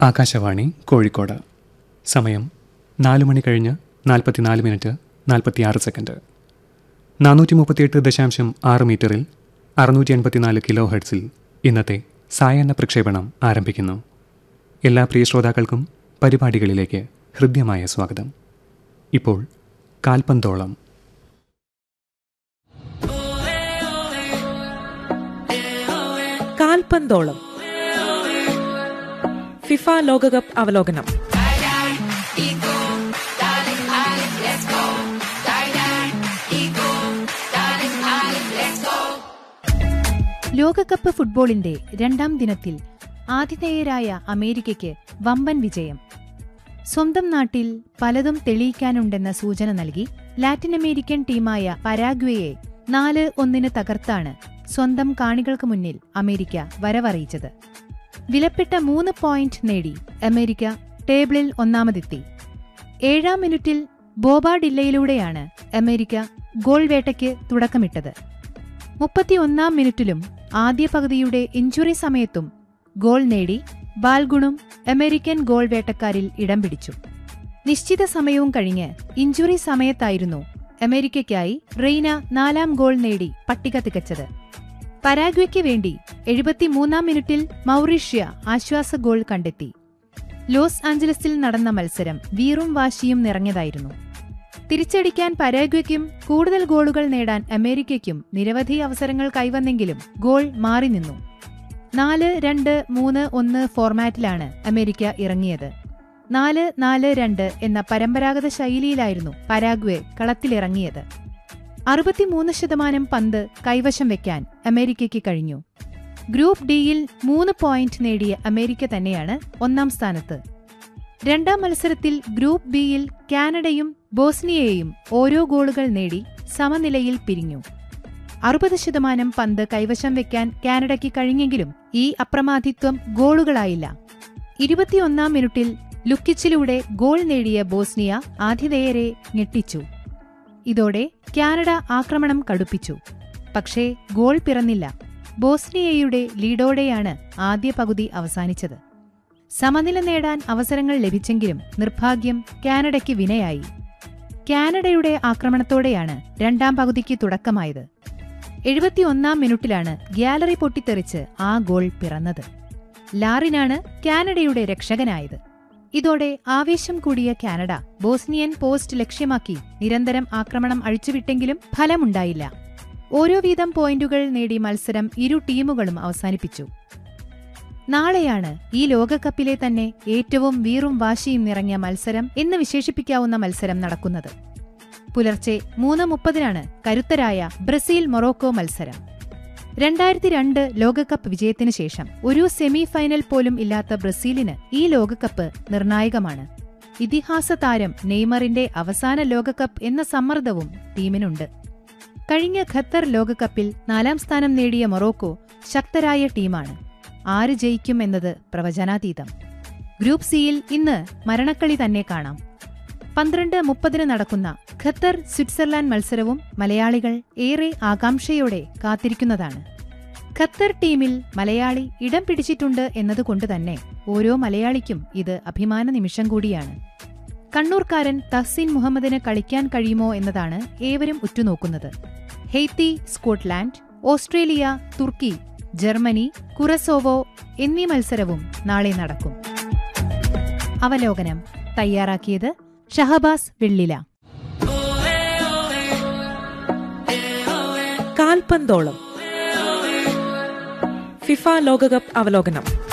ആകാശവാണി കോഴിക്കോട് സമയം നാല് മണി കഴിഞ്ഞ് നാൽപ്പത്തിനാല് മിനിറ്റ് നാൽപ്പത്തിയാറ് സെക്കൻഡ് നാനൂറ്റി മുപ്പത്തിയെട്ട് ദശാംശം ആറ് മീറ്ററിൽ അറുന്നൂറ്റി എൺപത്തിനാല് കിലോ ഹെർട്സിൽ ഇന്നത്തെ സായാഹ്ന പ്രക്ഷേപണം ആരംഭിക്കുന്നു എല്ലാ പ്രിയ ശ്രോതാക്കൾക്കും പരിപാടികളിലേക്ക് ഹൃദ്യമായ സ്വാഗതം ഇപ്പോൾ കാൽപന്തോളം കാൽപന്തോളം ഫിഫ ലോകകപ്പ് അവലോകനം ലോകകപ്പ് ഫുട്ബോളിന്റെ രണ്ടാം ദിനത്തിൽ ആതിഥേയരായ അമേരിക്കയ്ക്ക് വമ്പൻ വിജയം സ്വന്തം നാട്ടിൽ പലതും തെളിയിക്കാനുണ്ടെന്ന സൂചന നൽകി ലാറ്റിൻ അമേരിക്കൻ ടീമായ പരാഗ്വേയെ നാല് ഒന്നിന് തകർത്താണ് സ്വന്തം കാണികൾക്ക് മുന്നിൽ അമേരിക്ക വരവറിയിച്ചത് വിലപ്പെട്ട മൂന്ന് പോയിന്റ് നേടി അമേരിക്ക ടേബിളിൽ ഒന്നാമതെത്തി ഏഴാം മിനിറ്റിൽ ബോബാഡില്ലയിലൂടെയാണ് അമേരിക്ക ഗോൾ വേട്ടയ്ക്ക് തുടക്കമിട്ടത് മുപ്പത്തിയൊന്നാം മിനിറ്റിലും ആദ്യ പകുതിയുടെ ഇഞ്ചുറി സമയത്തും ഗോൾ നേടി ബാൽഗുണും അമേരിക്കൻ ഗോൾ വേട്ടക്കാരിൽ ഇടം പിടിച്ചു നിശ്ചിത സമയവും കഴിഞ്ഞ് ഇഞ്ചുറി സമയത്തായിരുന്നു അമേരിക്കയ്ക്കായി റെയ്ന നാലാം ഗോൾ നേടി പട്ടിക തികച്ചത് പരാഗ്വയ്ക്ക് വേണ്ടി എഴുപത്തിമൂന്നാം മിനിറ്റിൽ മൗറീഷ്യ ആശ്വാസ ഗോൾ കണ്ടെത്തി ലോസ് ആഞ്ചലസിൽ നടന്ന മത്സരം വീറും വാശിയും നിറഞ്ഞതായിരുന്നു തിരിച്ചടിക്കാൻ പരാഗ്വയ്ക്കും കൂടുതൽ ഗോളുകൾ നേടാൻ അമേരിക്കയ്ക്കും നിരവധി അവസരങ്ങൾ കൈവന്നെങ്കിലും ഗോൾ മാറി നിന്നു നാല് രണ്ട് മൂന്ന് ഒന്ന് ഫോർമാറ്റിലാണ് അമേരിക്ക ഇറങ്ങിയത് നാല് നാല് രണ്ട് എന്ന പരമ്പരാഗത ശൈലിയിലായിരുന്നു പരാഗ്വെ കളത്തിലിറങ്ങിയത് അറുപത്തിമൂന്ന് ശതമാനം പന്ത് കൈവശം വെക്കാൻ അമേരിക്കയ്ക്ക് കഴിഞ്ഞു ഗ്രൂപ്പ് ഡിയിൽ മൂന്ന് പോയിന്റ് നേടിയ അമേരിക്ക തന്നെയാണ് ഒന്നാം സ്ഥാനത്ത് രണ്ടാം മത്സരത്തിൽ ഗ്രൂപ്പ് ബിയിൽ കാനഡയും ബോസ്നിയയെയും ഓരോ ഗോളുകൾ നേടി സമനിലയിൽ പിരിഞ്ഞു അറുപത് ശതമാനം പന്ത് കൈവശം വെക്കാൻ കാനഡയ്ക്ക് കഴിഞ്ഞെങ്കിലും ഈ അപ്രമാദിത്വം ഗോളുകളായില്ല ഇരുപത്തിയൊന്നാം മിനിറ്റിൽ ലുക്കിച്ചിലൂടെ ഗോൾ നേടിയ ബോസ്നിയ ആതിഥേയരെ ഞെട്ടിച്ചു ഇതോടെ കാനഡ ആക്രമണം കടുപ്പിച്ചു പക്ഷേ ഗോൾ പിറന്നില്ല ബോസ്നിയയുടെ ലീഡോടെയാണ് ആദ്യ പകുതി അവസാനിച്ചത് സമനില നേടാൻ അവസരങ്ങൾ ലഭിച്ചെങ്കിലും നിർഭാഗ്യം കാനഡയ്ക്ക് വിനയായി കാനഡയുടെ ആക്രമണത്തോടെയാണ് രണ്ടാം പകുതിക്ക് തുടക്കമായത് എഴുപത്തിയൊന്നാം മിനിറ്റിലാണ് ഗ്യാലറി പൊട്ടിത്തെറിച്ച് ആ ഗോൾ പിറന്നത് ലാറിനാണ് കാനഡയുടെ രക്ഷകനായത് ഇതോടെ ആവേശം കൂടിയ കാനഡ ബോസ്നിയൻ പോസ്റ്റ് ലക്ഷ്യമാക്കി നിരന്തരം ആക്രമണം അഴിച്ചുവിട്ടെങ്കിലും ഫലമുണ്ടായില്ല ഓരോ വീതം പോയിന്റുകൾ നേടി മത്സരം ഇരു ടീമുകളും അവസാനിപ്പിച്ചു നാളെയാണ് ഈ ലോകകപ്പിലെ തന്നെ ഏറ്റവും വീറും വാശിയും നിറഞ്ഞ മത്സരം എന്ന് വിശേഷിപ്പിക്കാവുന്ന മത്സരം നടക്കുന്നത് പുലർച്ചെ മൂന്ന് മുപ്പതിനാണ് കരുത്തരായ ബ്രസീൽ മൊറോക്കോ മത്സരം രണ്ടായിരത്തി രണ്ട് ലോകകപ്പ് വിജയത്തിനു ശേഷം ഒരു സെമി ഫൈനൽ പോലും ഇല്ലാത്ത ബ്രസീലിന് ഈ ലോകകപ്പ് നിർണായകമാണ് ഇതിഹാസ താരം നെയ്മറിന്റെ അവസാന ലോകകപ്പ് എന്ന സമ്മർദ്ദവും ടീമിനുണ്ട് കഴിഞ്ഞ ഖത്തർ ലോകകപ്പിൽ നാലാം സ്ഥാനം നേടിയ മൊറോക്കോ ശക്തരായ ടീമാണ് ആര് ജയിക്കും എന്നത് പ്രവചനാതീതം ഗ്രൂപ്പ് സിയിൽ ഇന്ന് മരണക്കളി തന്നെ കാണാം പന്ത്രണ്ട് മുപ്പതിന് നടക്കുന്ന ഖത്തർ സ്വിറ്റ്സർലാൻഡ് മത്സരവും മലയാളികൾ ഏറെ ആകാംക്ഷയോടെ കാത്തിരിക്കുന്നതാണ് ഖത്തർ ടീമിൽ മലയാളി ഇടം പിടിച്ചിട്ടുണ്ട് എന്നതുകൊണ്ട് തന്നെ ഓരോ മലയാളിക്കും ഇത് അഭിമാന നിമിഷം കൂടിയാണ് കണ്ണൂർക്കാരൻ തഹ്സീൻ മുഹമ്മദിന് കളിക്കാൻ കഴിയുമോ എന്നതാണ് ഏവരും ഉറ്റുനോക്കുന്നത് ഹെയ്ത്തി സ്കോട്ട്ലാൻഡ് ഓസ്ട്രേലിയ തുർക്കി ജർമ്മനി കുറസോവോ എന്നീ മത്സരവും നാളെ നടക്കും അവലോകനം തയ്യാറാക്കിയത് ഷഹബാസ് വെള്ളില കാൽപന്തോളം ഫിഫ ലോകകപ്പ് അവലോകനം